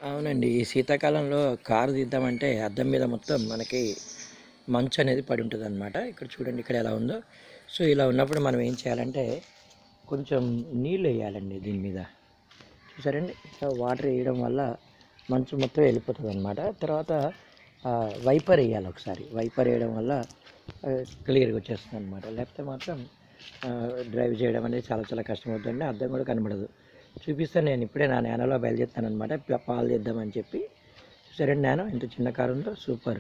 అవునండి ఈ శీతాకాలంలో కారు తీద్దామంటే అద్దం మీద మొత్తం మనకి మంచు అనేది పడి ఉంటుంది అనమాట ఇక్కడ చూడండి ఇక్కడ ఎలా ఉందో సో ఇలా ఉన్నప్పుడు మనం ఏం చేయాలంటే కొంచెం నీళ్ళు వేయాలండి దీని మీద చూసారండి ఇట్లా వాటర్ వేయడం వల్ల మంచు మొత్తం వెళ్ళిపోతుంది అనమాట తర్వాత ఆ, వైపర్ వేయాలి ఒకసారి వైపర్ వేయడం వల్ల ఆ, క్లియర్గా వచ్చేస్తుంది అనమాట లేకపోతే మాత్రం ఆ, డ్రైవ్ చేయడం అనేది చాలా చాలా కష్టమవుతుంది అద్దం కూడా కనబడదు చూపిస్తాను నేను ఇప్పుడే నా నేనలో బయలుదేరుతాను అనమాట పాలు తెద్దామని చెప్పి చూసారండి నేను ఇంత చిన్న కారు ఉందో సూపర్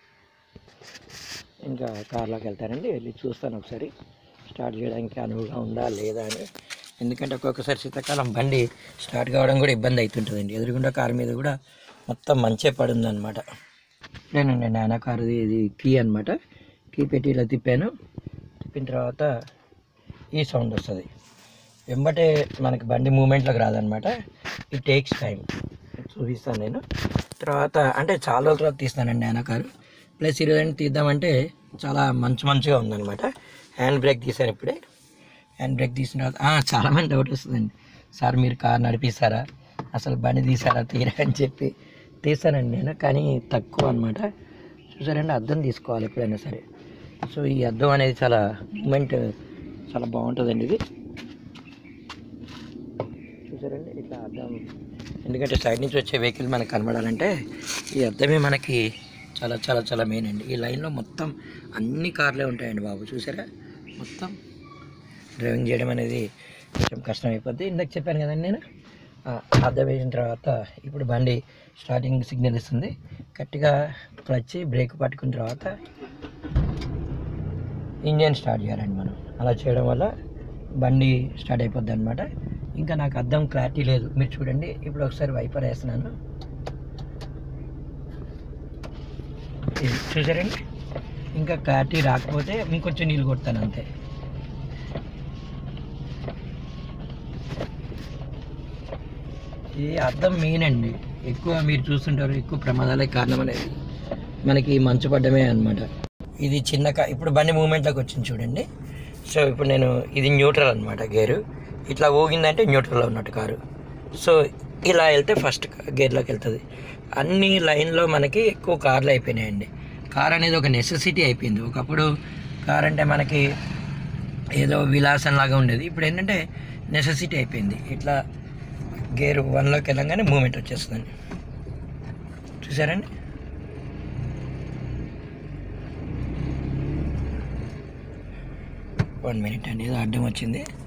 ఇంకా కార్లోకి వెళ్తానండి వెళ్ళి చూస్తాను ఒకసారి స్టార్ట్ చేయడానికి అనువుగా ఉందా లేదా అని ఎందుకంటే ఒక్కొక్కసారి శీతాకాలం బండి స్టార్ట్ కావడం కూడా ఇబ్బంది అవుతుంటుందండి ఎదురుగుండా కారు మీద కూడా మొత్తం మంచే పడింది అనమాట ఇదేనండి నాన్న కారుది ఇది కీ అనమాట కీ పెట్టి ఇలా తిప్పాను తిప్పిన తర్వాత ఈ సౌండ్ వస్తుంది వెంబటే మనకి బండి మూమెంట్లోకి రాదనమాట ఇట్ టేక్స్ టైం చూపిస్తాను నేను తర్వాత అంటే చాలా రోజుల తర్వాత తీస్తానండి నాన్న కారు ప్లస్ ఈరోజు తీద్దామంటే చాలా మంచి మంచిగా ఉందన్నమాట హ్యాండ్ బ్రేక్ తీసాను ఇప్పుడే హ్యాండ్ బ్రేక్ తీసిన తర్వాత ఆ, చాలా మంది డౌట్ వస్తుందండి సార్ మీరు కార్ నడిపిస్తారా అసలు బండి తీసారా తీరా అని చెప్పి తీసానండి నేను కానీ తక్కువ అనమాట చూసారండి అద్దం తీసుకోవాలి ఎప్పుడైనా సరే సో ఈ అద్దం అనేది చాలా మూమెంట్ చాలా బాగుంటుందండి ఇది చూసారండి ఇట్లా అద్దం ఎందుకంటే సైడ్ నుంచి వచ్చే వెహికల్ మనకు కనబడాలంటే ఈ అద్దమే మనకి చాలా చాలా చాలా మెయిన్ అండి ఈ లైన్లో మొత్తం అన్ని కార్లే ఉంటాయండి బాబు చూసారా మొత్తం డ్రైవింగ్ చేయడం అనేది కొంచెం కష్టం అయిపోద్ది ఇందాక చెప్పాను కదండి నేను ఆ, అద్దం వేసిన తర్వాత ఇప్పుడు బండి స్టార్టింగ్ సిగ్నల్ ఇస్తుంది గట్టిగా క్లచ్ బ్రేక్ పట్టుకున్న తర్వాత ఇంజన్ స్టార్ట్ చేయాలండి మనం అలా చేయడం వల్ల బండి స్టార్ట్ అయిపోద్ది అనమాట ఇంకా నాకు అర్థం క్లారిటీ లేదు మీరు చూడండి ఇప్పుడు ఒకసారి వైపర్ వేస్తున్నాను ఇది చూసారండి ఇంకా క్లారిటీ రాకపోతే ఇంకొంచెం నీళ్ళు కొడతాను అంతే ఇది అర్థం మెయిన్ అండి ఎక్కువ మీరు చూస్తుంటారు ఎక్కువ ప్రమాదాలే కారణం అనేది మనకి మంచు పడ్డమే అనమాట ఇది చిన్న కా ఇప్పుడు బండి మూమెంట్లోకి వచ్చింది చూడండి సో ఇప్పుడు నేను ఇది న్యూట్రల్ అనమాట గేరు ఇట్లా ఊగిందంటే న్యూట్రల్లో ఉన్నట్టు కారు సో ఇలా వెళ్తే ఫస్ట్ గేర్లోకి వెళ్తుంది అన్ని లైన్లో మనకి ఎక్కువ కార్లు అయిపోయినాయండి కార్ అనేది ఒక నెసెసిటీ అయిపోయింది ఒకప్పుడు కార్ అంటే మనకి ఏదో విలాసం లాగా ఉండేది ఇప్పుడు ఏంటంటే నెసెసిటీ అయిపోయింది ఇట్లా గేర్ వన్లోకి వెళ్ళంగానే మూమెంట్ వచ్చేస్తుందండి చూసారండి వన్ మినిట్ అండి ఏదో అడ్డం వచ్చింది